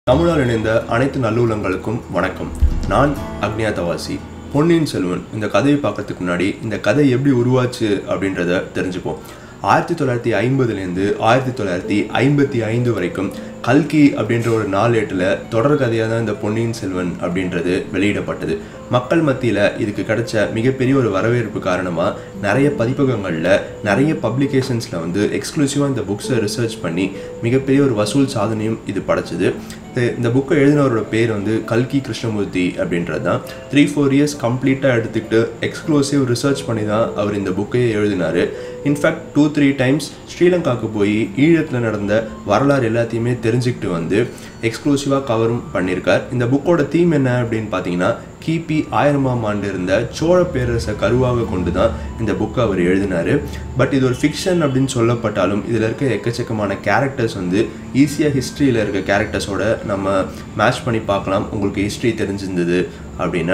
தமிழால் இணைந்த அனைத்து நல்லுள்ளங்களுக்கும் வணக்கம் நான் அக்னியா தவாசி பொன்னியின் செல்வன் இந்த கதையை பார்க்கறதுக்கு முன்னாடி இந்த கதை எப்படி உருவாச்சு அப்படின்றத தெரிஞ்சுப்போம் ஆயிரத்தி தொள்ளாயிரத்தி ஐம்பதுலேருந்து ஆயிரத்தி தொள்ளாயிரத்தி ஐம்பத்தி ஐந்து வரைக்கும் கல்கி அப்படின்ற ஒரு நாளேட்டில் தொடர் கதையாக தான் இந்த பொன்னியின் செல்வன் அப்படின்றது வெளியிடப்பட்டது மக்கள் மத்தியில் இதுக்கு கிடைச்ச மிகப்பெரிய ஒரு வரவேற்பு காரணமாக நிறைய பதிப்பகங்களில் நிறைய பப்ளிகேஷன்ஸில் வந்து எக்ஸ்க்ளூசிவாக இந்த புக்ஸை ரிசர்ச் பண்ணி மிகப்பெரிய ஒரு வசூல் சாதனையும் இது படைச்சது இது- இந்த புக்கை எழுதினவரோட பேர் வந்து கல்கி கிருஷ்ணமூர்த்தி அப்படின்றது தான் த்ரீ ஃபோர் இயர்ஸ் கம்ப்ளீட்டாக எடுத்துக்கிட்டு எக்ஸ்க்ளூசிவ் ரிசர்ச் பண்ணி தான் அவர் இந்த புக்கையே எழுதினார் இன்ஃபேக்ட் டூ த்ரீ டைம்ஸ் ஸ்ரீலங்காவுக்கு போய் ஈழத்தில் நடந்த வரலாறு எல்லாத்தையுமே தெரிஞ்சுக்கிட்டு வந்து எக்ஸ்க்ளூசிவாக கவரும் பண்ணியிருக்கார் இந்த புக்கோட தீம் என்ன அப்படின்னு பார்த்தீங்கன்னா கிபி ஆயிரமாம் ஆண்டு இருந்த சோழ பேரரசை கருவாக கொண்டு தான் இந்த புக்கை அவர் எழுதினார் பட் இது ஒரு ஃபிக்ஷன் அப்படின்னு சொல்லப்பட்டாலும் இதில் இருக்க எக்கச்சக்கமான கேரக்டர்ஸ் வந்து ஈஸியாக ஹிஸ்ட்ரியில் இருக்க கேரக்டர்ஸோட நம்ம மேட்ச் பண்ணி பார்க்கலாம் உங்களுக்கு ஹிஸ்ட்ரி தெரிஞ்சிருந்தது அப்படின்னா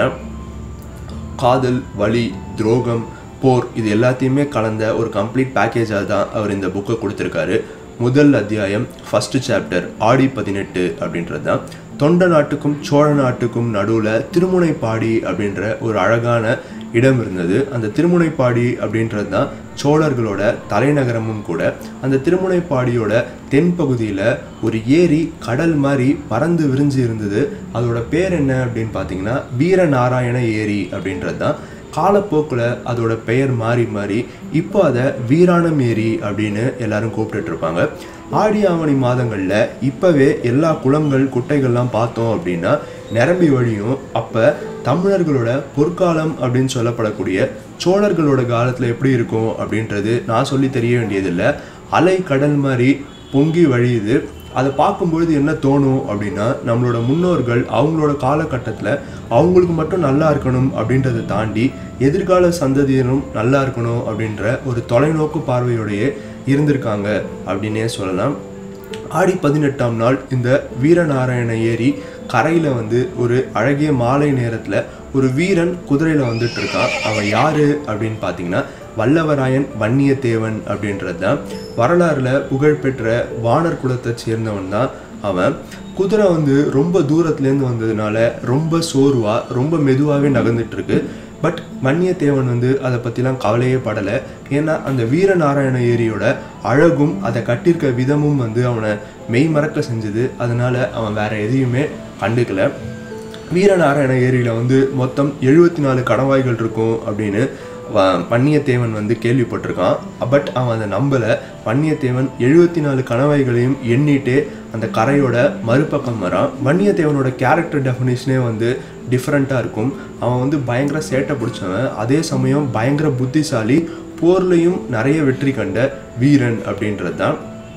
காதல் வலி துரோகம் போர் இது எல்லாத்தையுமே கலந்த ஒரு கம்ப்ளீட் பேக்கேஜாக தான் அவர் இந்த புக்கை கொடுத்துருக்காரு முதல் அத்தியாயம் ஃபஸ்ட்டு சாப்டர் ஆடி பதினெட்டு அப்படின்றது தான் தொண்ட நாட்டுக்கும் சோழ நாட்டுக்கும் நடுவில் திருமுனைப்பாடி அப்படின்ற ஒரு அழகான இடம் இருந்தது அந்த திருமுனைப்பாடி அப்படின்றது தான் சோழர்களோட தலைநகரமும் கூட அந்த திருமுனைப்பாடியோட தென்பகுதியில் ஒரு ஏரி கடல் மாதிரி பறந்து விரிஞ்சு இருந்தது அதோட பேர் என்ன அப்படின்னு பார்த்தீங்கன்னா வீரநாராயண ஏரி அப்படின்றது தான் காலப்போக்கில் அதோட பெயர் மாறி மாறி இப்போ அதை வீராணம் ஏரி அப்படின்னு எல்லாரும் கூப்பிட்டுட்டு இருப்பாங்க ஆடி ஆவணி மாதங்களில் இப்போவே எல்லா குளங்கள் குட்டைகள்லாம் பார்த்தோம் அப்படின்னா நிரம்பி வழியும் அப்போ தமிழர்களோட பொற்காலம் அப்படின்னு சொல்லப்படக்கூடிய சோழர்களோட காலத்தில் எப்படி இருக்கும் அப்படின்றது நான் சொல்லி தெரிய வேண்டியதில்லை அலை கடல் மாதிரி பொங்கி வழியுது அதை பார்க்கும்பொழுது என்ன தோணும் அப்படின்னா நம்மளோட முன்னோர்கள் அவங்களோட காலகட்டத்தில் அவங்களுக்கு மட்டும் நல்லா இருக்கணும் அப்படின்றத தாண்டி எதிர்கால சந்ததியினரும் நல்லா இருக்கணும் அப்படின்ற ஒரு தொலைநோக்கு பார்வையோடையே இருந்திருக்காங்க அப்படின்னே சொல்லலாம் ஆடி பதினெட்டாம் நாள் இந்த வீரநாராயண ஏரி கரையில் வந்து ஒரு அழகிய மாலை நேரத்தில் ஒரு வீரன் குதிரையில் வந்துட்டு இருக்கான் அவன் யாரு அப்படின்னு பார்த்தீங்கன்னா வல்லவராயன் வன்னியத்தேவன் அப்படின்றது தான் வரலாறுல புகழ்பெற்ற வானர் குலத்தை சேர்ந்தவன் தான் அவன் குதிரை வந்து ரொம்ப தூரத்துலேருந்து வந்ததுனால ரொம்ப சோர்வா ரொம்ப மெதுவாகவே நகர்ந்துட்டு இருக்கு பட் வன்னியத்தேவன் வந்து அதை பற்றிலாம் கவலையே படலை ஏன்னா அந்த வீரநாராயண ஏரியோட அழகும் அதை கட்டியிருக்க விதமும் வந்து அவனை மெய் மறக்க செஞ்சது அதனால அவன் வேற எதையுமே கண்டுக்கல வீரநாராயண ஏரியில் வந்து மொத்தம் எழுபத்தி நாலு கடவாய்கள் இருக்கும் அப்படின்னு வ- வன்னியத்தேவன் வந்து கேள்விப்பட்டிருக்கான் பட் அவன் அதை நம்பலை வன்னியத்தேவன் எழுபத்தி நாலு கணவாய்களையும் எண்ணிட்டே அந்த கரையோட மறுபக்கம் வரான் வன்னியத்தேவனோட கேரக்டர் டெஃபினேஷனே வந்து டிஃப்ரெண்ட்டாக இருக்கும் அவன் வந்து பயங்கர சேட்டை பிடிச்சவன் அதே சமயம் பயங்கர புத்திசாலி போர்லையும் நிறைய வெற்றி கண்ட வீரன் அப்படின்றது தான்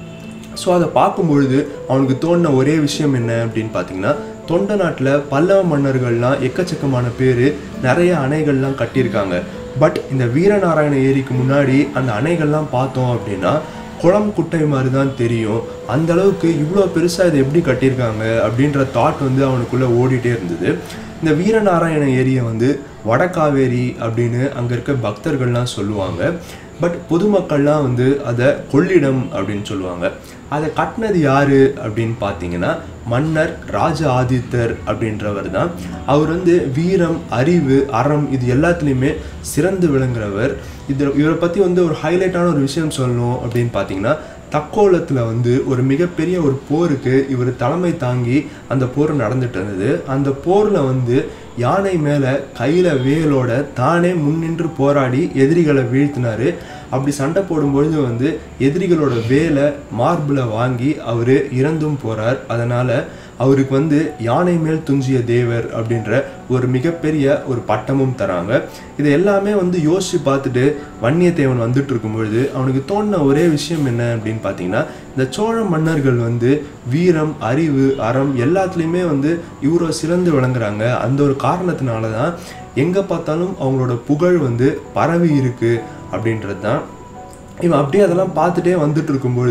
ஸோ அதை பார்க்கும்பொழுது அவனுக்கு தோணின ஒரே விஷயம் என்ன அப்படின்னு பார்த்தீங்கன்னா தொண்ட நாட்டில் பல்லவ மன்னர்கள்லாம் எக்கச்சக்கமான பேர் நிறைய அணைகள்லாம் கட்டியிருக்காங்க பட் இந்த வீரநாராயண ஏரிக்கு முன்னாடி அந்த அணைகள்லாம் பார்த்தோம் அப்படின்னா குளம் குட்டை மாதிரி தான் தெரியும் அந்த அளவுக்கு இவ்வளோ பெருசாக இதை எப்படி கட்டியிருக்காங்க அப்படின்ற தாட் வந்து அவனுக்குள்ளே ஓடிட்டே இருந்தது இந்த வீரநாராயண ஏரியை வந்து வடகாவேரி அப்படின்னு அங்கே இருக்க பக்தர்கள்லாம் சொல்லுவாங்க பட் பொதுமக்கள்லாம் வந்து அதை கொள்ளிடம் அப்படின்னு சொல்லுவாங்க அதை கட்டினது யாரு அப்படின்னு பார்த்தீங்கன்னா மன்னர் ராஜ ஆதித்தர் அப்படின்றவர் தான் அவர் வந்து வீரம் அறிவு அறம் இது எல்லாத்துலேயுமே சிறந்து விளங்குறவர் இது இவரை பற்றி வந்து ஒரு ஹைலைட்டான ஒரு விஷயம் சொல்லணும் அப்படின்னு பார்த்தீங்கன்னா தக்கோலத்தில் வந்து ஒரு மிகப்பெரிய ஒரு போருக்கு இவர் தலைமை தாங்கி அந்த போர் நடந்துட்டு இருந்தது அந்த போரில் வந்து யானை மேலே கையில் வேலோட தானே முன்னின்று போராடி எதிரிகளை வீழ்த்தினாரு அப்படி சண்டை போடும்பொழுது வந்து எதிரிகளோட வேலை மார்பில் வாங்கி அவர் இறந்தும் போகிறார் அதனால் அவருக்கு வந்து யானை மேல் துஞ்சிய தேவர் அப்படின்ற ஒரு மிகப்பெரிய ஒரு பட்டமும் தராங்க இது எல்லாமே வந்து யோசிச்சு பார்த்துட்டு வன்னியத்தேவன் வந்துட்டு இருக்கும் பொழுது அவனுக்கு தோணின ஒரே விஷயம் என்ன அப்படின்னு பார்த்தீங்கன்னா இந்த சோழ மன்னர்கள் வந்து வீரம் அறிவு அறம் எல்லாத்துலேயுமே வந்து இவ்வளோ சிறந்து விளங்குறாங்க அந்த ஒரு காரணத்தினால தான் எங்கே பார்த்தாலும் அவங்களோட புகழ் வந்து பரவி இருக்கு அப்படின்றது தான் இவன் அப்படியே அதெல்லாம் பார்த்துட்டே வந்துட்டு இருக்கும் பொழுது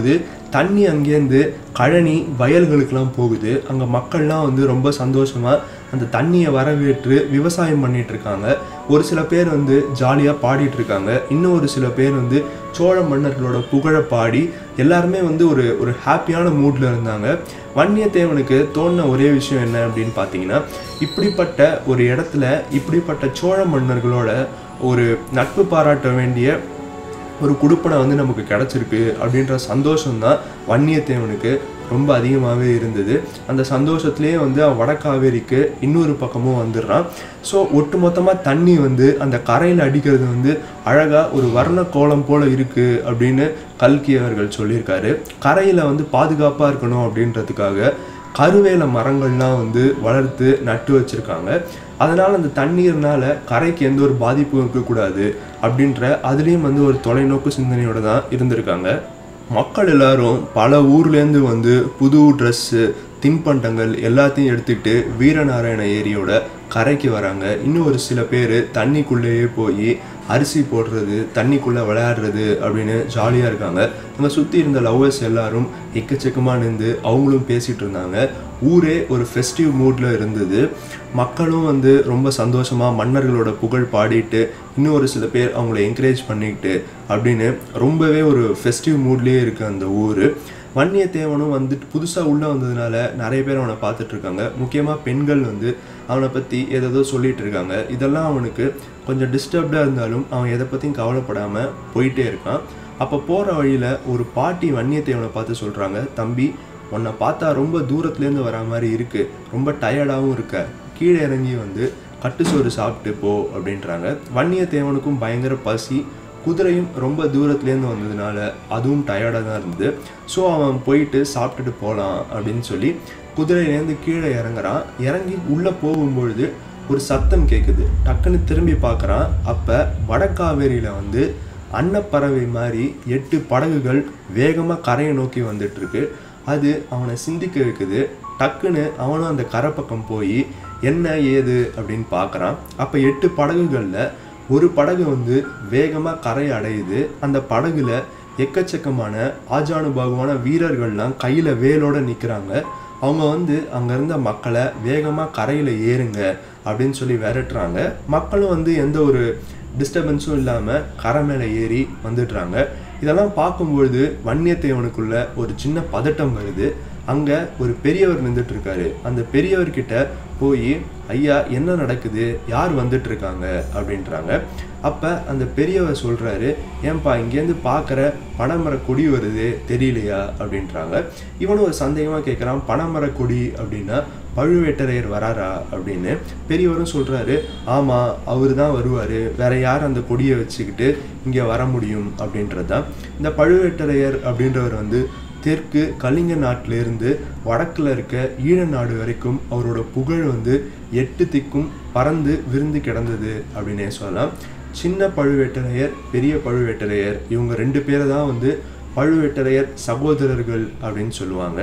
தண்ணி அங்கேருந்து கழனி வயல்களுக்கெல்லாம் போகுது அங்கே மக்கள்லாம் வந்து ரொம்ப சந்தோஷமாக அந்த தண்ணியை வரவேற்று விவசாயம் பண்ணிட்டு இருக்காங்க ஒரு சில பேர் வந்து ஜாலியாக பாடிட்டு இருக்காங்க இன்னும் ஒரு சில பேர் வந்து சோழ மன்னர்களோட புகழை பாடி எல்லாருமே வந்து ஒரு ஒரு ஹாப்பியான மூடில் இருந்தாங்க வன்னியத்தேவனுக்கு தோணின ஒரே விஷயம் என்ன அப்படின்னு பார்த்தீங்கன்னா இப்படிப்பட்ட ஒரு இடத்துல இப்படிப்பட்ட சோழ மன்னர்களோட ஒரு நட்பு பாராட்ட வேண்டிய ஒரு குடுப்பனை வந்து நமக்கு கிடச்சிருக்கு அப்படின்ற சந்தோஷம்தான் வன்னியத்தேவனுக்கு ரொம்ப அதிகமாகவே இருந்தது அந்த சந்தோஷத்துலேயே வந்து அவன் வடக்காவேரிக்கு இன்னொரு பக்கமும் வந்துடுறான் ஸோ ஒட்டுமொத்தமாக தண்ணி வந்து அந்த கரையில் அடிக்கிறது வந்து அழகாக ஒரு வர்ண கோலம் போல் இருக்குது அப்படின்னு கல்கி அவர்கள் சொல்லியிருக்காரு கரையில் வந்து பாதுகாப்பாக இருக்கணும் அப்படின்றதுக்காக கருவேல மரங்கள்லாம் வந்து வளர்த்து நட்டு வச்சிருக்காங்க அதனால அந்த தண்ணீர்னால கரைக்கு எந்த ஒரு பாதிப்பும் இருக்கக்கூடாது அப்படின்ற அதுலேயும் வந்து ஒரு தொலைநோக்கு சிந்தனையோட தான் இருந்திருக்காங்க மக்கள் எல்லாரும் பல ஊர்லேருந்து வந்து புது ட்ரெஸ்ஸு தின்பண்டங்கள் எல்லாத்தையும் எடுத்துக்கிட்டு வீரநாராயண ஏரியோட கரைக்கு வராங்க இன்னும் ஒரு சில பேர் தண்ணிக்குள்ளேயே போய் அரிசி போடுறது தண்ணிக்குள்ளே விளையாடுறது அப்படின்னு ஜாலியாக இருக்காங்க அங்கே சுற்றி இருந்த லவ்வர்ஸ் எல்லாரும் எக்கச்சக்கமாக நின்று அவங்களும் பேசிகிட்டு இருந்தாங்க ஊரே ஒரு ஃபெஸ்டிவ் மூடில் இருந்தது மக்களும் வந்து ரொம்ப சந்தோஷமாக மன்னர்களோட புகழ் பாடிட்டு இன்னும் ஒரு சில பேர் அவங்கள என்கரேஜ் பண்ணிக்கிட்டு அப்படின்னு ரொம்பவே ஒரு ஃபெஸ்டிவ் மூட்லேயே இருக்குது அந்த ஊர் வன்னியத்தேவனும் வந்துட்டு புதுசாக உள்ளே வந்ததுனால நிறைய பேர் அவனை பார்த்துட்டு இருக்காங்க முக்கியமாக பெண்கள் வந்து அவனை பற்றி ஏதேதோ சொல்லிட்டு இருக்காங்க இதெல்லாம் அவனுக்கு கொஞ்சம் டிஸ்டர்ப்டாக இருந்தாலும் அவன் எதை பற்றியும் கவலைப்படாமல் போயிட்டே இருக்கான் அப்போ போகிற வழியில் ஒரு பாட்டி வன்னியத்தேவனை பார்த்து சொல்கிறாங்க தம்பி உன்னை பார்த்தா ரொம்ப தூரத்துலேருந்து வர மாதிரி இருக்குது ரொம்ப டயர்டாகவும் இருக்க கீழே இறங்கி வந்து கட்டு சோறு சாப்பிட்டு போ அப்படின்றாங்க வன்னியத்தேவனுக்கும் பயங்கர பசி குதிரையும் ரொம்ப தூரத்துலேருந்து வந்ததுனால அதுவும் டயர்டாக தான் இருந்தது ஸோ அவன் போயிட்டு சாப்பிட்டுட்டு போகலாம் அப்படின்னு சொல்லி குதிரையிலேருந்து கீழே இறங்குறான் இறங்கி உள்ளே போகும்பொழுது ஒரு சத்தம் கேட்குது டக்குன்னு திரும்பி பார்க்குறான் அப்போ வடக்காவேரியில் வந்து அன்னப்பறவை மாதிரி எட்டு படகுகள் வேகமாக கரையை நோக்கி வந்துட்டு இருக்கு அது அவனை சிந்திக்க வைக்குது டக்குன்னு அவனும் அந்த கரை பக்கம் போய் என்ன ஏது அப்படின்னு பார்க்குறான் அப்போ எட்டு படகுகளில் ஒரு படகு வந்து வேகமாக கரை அடையுது அந்த படகுல எக்கச்சக்கமான ஆஜானுபாகுவான வீரர்கள்லாம் கையில் வேலோட நிற்கிறாங்க அவங்க வந்து அங்கே இருந்த மக்களை வேகமாக கரையில் ஏறுங்க அப்படின்னு சொல்லி விரட்டுறாங்க மக்களும் வந்து எந்த ஒரு டிஸ்டர்பன்ஸும் இல்லாமல் கரை மேலே ஏறி வந்துடுறாங்க இதெல்லாம் பார்க்கும்பொழுது வன்னியத்தேவனுக்குள்ள ஒரு சின்ன பதட்டம் வருது அங்கே ஒரு பெரியவர் நின்றுட்டு இருக்காரு அந்த பெரியவர்கிட்ட போய் ஐயா என்ன நடக்குது யார் வந்துட்டு இருக்காங்க அப்படின்றாங்க அப்போ அந்த பெரியவர் சொல்கிறாரு ஏன்பா இங்கேருந்து பார்க்குற பனைமர கொடி வருது தெரியலையா அப்படின்றாங்க இவனும் ஒரு சந்தேகமாக கேட்குறான் பனைமர கொடி அப்படின்னா பழுவேட்டரையர் வராரா அப்படின்னு பெரியவரும் சொல்கிறாரு ஆமாம் அவர் தான் வருவார் வேற யார் அந்த கொடியை வச்சுக்கிட்டு இங்கே வர முடியும் அப்படின்றது தான் இந்த பழுவேட்டரையர் அப்படின்றவர் வந்து தெற்கு கலிங்க நாட்டிலிருந்து வடக்கில் இருக்க ஈழ நாடு வரைக்கும் அவரோட புகழ் வந்து எட்டு திக்கும் பறந்து விருந்து கிடந்தது அப்படின்னே சொல்லலாம் சின்ன பழுவேட்டரையர் பெரிய பழுவேட்டரையர் இவங்க ரெண்டு பேரை தான் வந்து பழுவேட்டரையர் சகோதரர்கள் அப்படின்னு சொல்லுவாங்க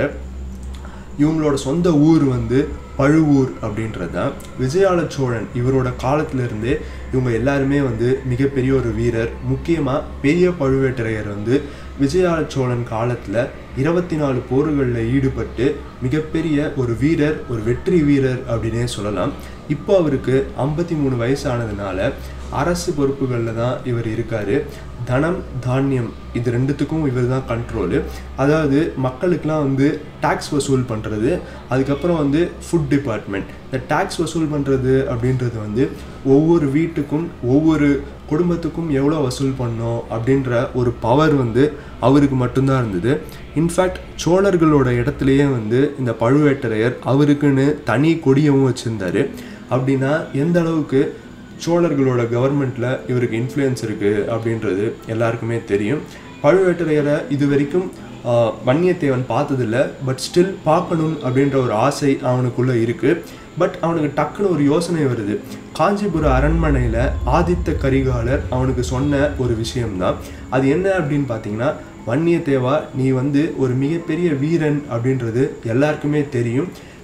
இவங்களோட சொந்த ஊர் வந்து பழுவூர் அப்படின்றது தான் விஜயால சோழன் இவரோட காலத்திலிருந்தே இவங்க எல்லாருமே வந்து மிகப்பெரிய ஒரு வீரர் முக்கியமாக பெரிய பழுவேட்டரையர் வந்து விஜயால சோழன் காலத்தில் இருபத்தி நாலு போர்களில் ஈடுபட்டு மிகப்பெரிய ஒரு வீரர் ஒரு வெற்றி வீரர் அப்படின்னே சொல்லலாம் இப்போ அவருக்கு ஐம்பத்தி மூணு வயசு ஆனதுனால அரசு பொறுப்புகளில் தான் இவர் இருக்காரு தனம் தானியம் இது ரெண்டுத்துக்கும் இவர் தான் கண்ட்ரோலு அதாவது மக்களுக்கெல்லாம் வந்து டேக்ஸ் வசூல் பண்ணுறது அதுக்கப்புறம் வந்து ஃபுட் டிபார்ட்மெண்ட் இந்த டேக்ஸ் வசூல் பண்ணுறது அப்படின்றது வந்து ஒவ்வொரு வீட்டுக்கும் ஒவ்வொரு குடும்பத்துக்கும் எவ்வளோ வசூல் பண்ணோம் அப்படின்ற ஒரு பவர் வந்து அவருக்கு மட்டும்தான் இருந்தது இன்ஃபேக்ட் சோழர்களோட இடத்துலையே வந்து இந்த பழுவேட்டரையர் அவருக்குன்னு தனி கொடியவும் வச்சுருந்தாரு அப்படின்னா எந்த அளவுக்கு சோழர்களோட கவர்மெண்ட்டில் இவருக்கு இன்ஃப்ளூயன்ஸ் இருக்குது அப்படின்றது எல்லாருக்குமே தெரியும் பழுவேட்டரையரை இது வரைக்கும் ஆஹ், வன்னியத்தேவன் பார்த்ததில்ல பட் ஸ்டில் பார்க்கணும் அப்படின்ற ஒரு ஆசை அவனுக்குள்ளே இருக்குது பட் அவனுக்கு டக்குன்னு ஒரு யோசனை வருது காஞ்சிபுர அரண்மனையில் ஆதித்த கரிகாலர் அவனுக்கு சொன்ன ஒரு விஷயம்தான் அது என்ன அப்படின்னு பார்த்தீங்கன்னா வன்னியத்தேவா நீ வந்து ஒரு மிகப்பெரிய வீரன் அப்படின்றது எல்லாருக்குமே தெரியும்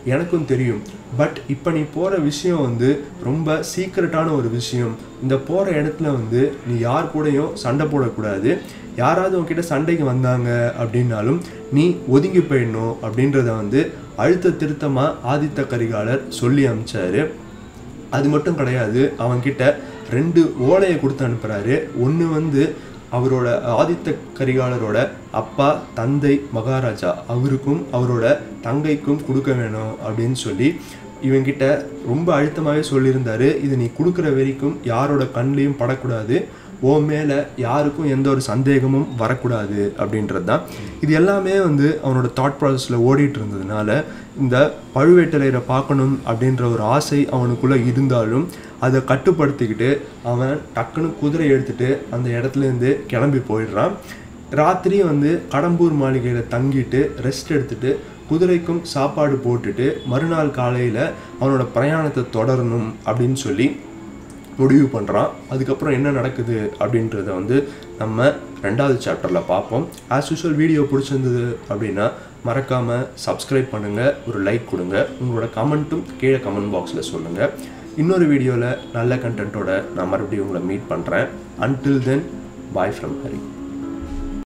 எனக்கும் தெரியும் பட் இப்போ நீ போகிற விஷயம் வந்து ரொம்ப சீக்ரெட்டான ஒரு விஷயம் இந்த போகிற இடத்துல வந்து நீ யார் கூடயும் சண்டை போடக்கூடாது யாராவது உன்கிட்ட சண்டைக்கு வந்தாங்க அப்படின்னாலும் நீ ஒதுங்கி போயிடணும் அப்படின்றத வந்து அழுத்த திருத்தமாக ஆதித்த கரிகாலர் சொல்லி அமிச்சாரு அது மட்டும் கிடையாது அவன்கிட்ட ரெண்டு ஓலையை கொடுத்து அனுப்புகிறாரு ஒன்று வந்து அவரோட ஆதித்த கரிகாலரோட அப்பா தந்தை மகாராஜா அவருக்கும் அவரோட தங்கைக்கும் கொடுக்க வேணும் அப்படின்னு சொல்லி இவங்கிட்ட ரொம்ப அழுத்தமாகவே சொல்லியிருந்தாரு இது நீ கொடுக்குற வரைக்கும் யாரோட கண்லேயும் படக்கூடாது ஓ மேலே யாருக்கும் எந்த ஒரு சந்தேகமும் வரக்கூடாது அப்படின்றது தான் இது எல்லாமே வந்து அவனோட தாட் ப்ராசஸில் ஓடிட்டு இருந்ததுனால இந்த பழுவேட்டரையரை பார்க்கணும் அப்படின்ற ஒரு ஆசை அவனுக்குள்ளே இருந்தாலும் அதை கட்டுப்படுத்திக்கிட்டு அவன் டக்குன்னு குதிரை எடுத்துட்டு அந்த இடத்துலேருந்து கிளம்பி போயிடுறான் ராத்திரி வந்து கடம்பூர் மாளிகையில் தங்கிட்டு ரெஸ்ட் எடுத்துட்டு குதிரைக்கும் சாப்பாடு போட்டுட்டு மறுநாள் காலையில் அவனோட பிரயாணத்தை தொடரணும் அப்படின்னு சொல்லி முடிவு பண்ணுறான் அதுக்கப்புறம் என்ன நடக்குது அப்படின்றத வந்து நம்ம ரெண்டாவது சாப்டரில் பார்ப்போம் ஆஸ் யூஸ்வல் வீடியோ பிடிச்சிருந்தது அப்படின்னா மறக்காமல் சப்ஸ்கிரைப் பண்ணுங்கள் ஒரு லைக் கொடுங்க உங்களோட கமெண்ட்டும் கீழே கமெண்ட் பாக்ஸில் சொல்லுங்கள் இன்னொரு வீடியோவில் நல்ல கண்டென்ட்டோட நான் மறுபடியும் உங்களை மீட் பண்ணுறேன் until then bye from Hari